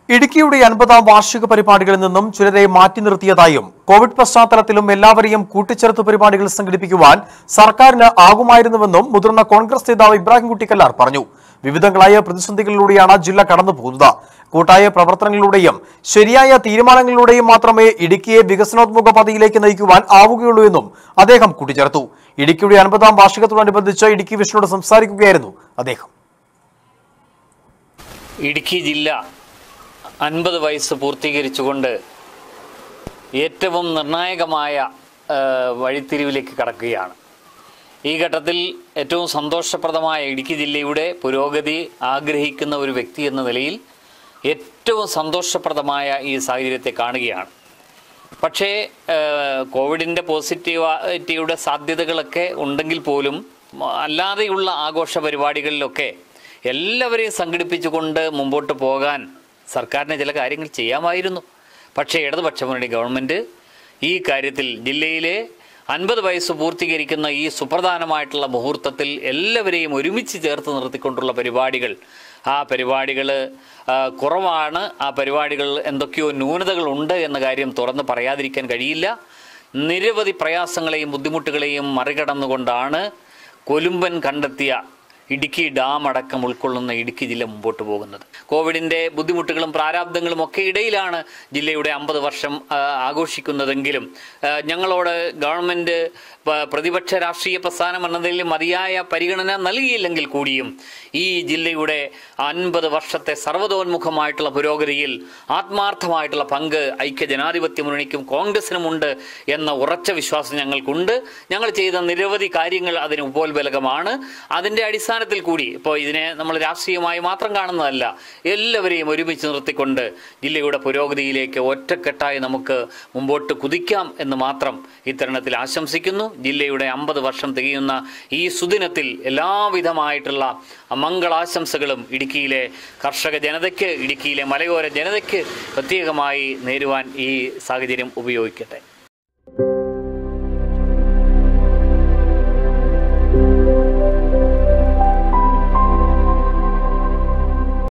ഇടുക്കിയുടെ അൻപതാം വാർഷിക പരിപാടികളിൽ നിന്നും ചിലരെ മാറ്റി നിർത്തിയതായും കോവിഡ് പശ്ചാത്തലത്തിലും എല്ലാവരെയും കൂട്ടിച്ചേർത്ത് പരിപാടികൾ സംഘടിപ്പിക്കുവാൻ സർക്കാരിന് ആകുമായിരുന്നുവെന്നും മുതിർന്ന കോൺഗ്രസ് നേതാവ് ഇബ്രാഹിം കുട്ടിക്കല്ലാർ പറഞ്ഞു വിവിധങ്ങളായ പ്രതിസന്ധികളിലൂടെയാണ് ജില്ല കടന്നുപോകുന്നത് കൂട്ടായ പ്രവർത്തനങ്ങളിലൂടെയും ശരിയായ തീരുമാനങ്ങളിലൂടെയും മാത്രമേ ഇടുക്കിയെ വികസനോന്മുഖ പദയിലേക്ക് നയിക്കുവാൻ ആവുകയുള്ളൂ എന്നും അദ്ദേഹം കൂട്ടിച്ചേർത്തു ഇടുക്കിയുടെ അൻപതാം വാർഷികത്തോടനുബന്ധിച്ച് ഇടുക്കി വിഷനോട് സംസാരിക്കുകയായിരുന്നു അദ്ദേഹം ഇടുക്കി ജില്ല അൻപത് വയസ്സ് പൂർത്തീകരിച്ചുകൊണ്ട് ഏറ്റവും നിർണായകമായ ആ, വഴിത്തിരിവിലേക്ക് കടക്കുകയാണ് ഈ ഘട്ടത്തിൽ ഏറ്റവും സന്തോഷപ്രദമായ ഇടുക്കി ജില്ലയുടെ പുരോഗതി ആഗ്രഹിക്കുന്ന ഒരു വ്യക്തി എന്ന നിലയിൽ ഏറ്റവും സന്തോഷപ്രദമായ ഈ സാഹചര്യത്തെ കാണുകയാണ് പക്ഷേ ആ, കോവിഡിൻ്റെ പോസിറ്റിവിറ്റിയുടെ സാധ്യതകളൊക്കെ ഉണ്ടെങ്കിൽ പോലും മ- അല്ലാതെയുള്ള ആഘോഷ പരിപാടികളിലൊക്കെ എല്ലാവരെയും സംഘടിപ്പിച്ചുകൊണ്ട് മുമ്പോട്ട് പോകാൻ സർക്കാരിന് ചില കാര്യങ്ങൾ ചെയ്യാമായിരുന്നു പക്ഷേ ഇടതുപക്ഷ മുന്നണി ഗവൺമെൻറ് ഈ കാര്യത്തിൽ ജില്ലയിലെ അൻപത് വയസ്സ് പൂർത്തീകരിക്കുന്ന ഈ സുപ്രധാനമായിട്ടുള്ള മുഹൂർത്തത്തിൽ എല്ലാവരെയും ഒരുമിച്ച് ചേർത്ത് നിർത്തിക്കൊണ്ടുള്ള പരിപാടികൾ ആ പരിപാടികൾ കുറവാണ് ആ പരിപാടികൾ എന്തൊക്കെയോ ന്യൂനതകളുണ്ട് എന്ന കാര്യം തുറന്ന് പറയാതിരിക്കാൻ കഴിയില്ല നിരവധി പ്രയാസങ്ങളെയും ബുദ്ധിമുട്ടുകളെയും മറികടന്നുകൊണ്ടാണ് കൊലുമ്പൻ കണ്ടെത്തിയ ഇടുക്കി ഡാം അടക്കം ഉൾക്കൊള്ളുന്ന ഇടുക്കി ജില്ല മുമ്പോട്ട് പോകുന്നത് കോവിഡിന്റെ ബുദ്ധിമുട്ടുകളും പ്രാരാബ്ദങ്ങളും ഒക്കെ ഇടയിലാണ് ജില്ലയുടെ അമ്പത് വർഷം ആ, ആഘോഷിക്കുന്നതെങ്കിലും ആ, ഞങ്ങളോട് ഗവൺമെന്റ് പ- പ്രതിപക്ഷ രാഷ്ട്രീയ പ്രസ്ഥാനം എന്ന നിലയിൽ മതിയായ പരിഗണന നൽകിയില്ലെങ്കിൽ കൂടിയും ഈ ജില്ലയുടെ അൻപത് വർഷത്തെ സർവ്വതോന്മുഖമായിട്ടുള്ള പുരോഗതിയിൽ ആത്മാർത്ഥമായിട്ടുള്ള പങ്ക് ഐക്യ ജനാധിപത്യ മുന്നണിക്കും കോൺഗ്രസിനുമുണ്ട് എന്ന ഉറച്ച വിശ്വാസം ഞങ്ങൾക്കുണ്ട് ഞങ്ങൾ ചെയ്ത നിരവധി കാര്യങ്ങൾ അതിന് ഉപോത്ബലകമാണ് അതിൻ്റെ അടിസ്ഥാനത്തിൽ കൂടി ഇപ്പോൾ ഇതിനെ നമ്മൾ രാഷ്ട്രീയമായി മാത്രം കാണുന്നതല്ല എല്ലാവരെയും ഒരുമിച്ച് നിർത്തിക്കൊണ്ട് ജില്ലയുടെ പുരോഗതിയിലേക്ക് ഒറ്റക്കെട്ടായി നമുക്ക് മുമ്പോട്ട് കുതിക്കാം എന്ന് മാത്രം ഇത്തരുണത്തിൽ ആശംസിക്കുന്നു ജില്ലയുടെ അമ്പത് വർഷം തികയുന്ന ഈ സുദിനത്തിൽ എല്ലാവിധമായിട്ടുള്ള മംഗളാശംസകളും ഇടുക്കിയിലെ കർഷക ജനതയ്ക്ക് ഇടുക്കിയിലെ മലയോര ജനതയ്ക്ക് പ്രത്യേകമായി നേരുവാൻ ഈ സാഹചര്യം ഉപയോഗിക്കട്ടെ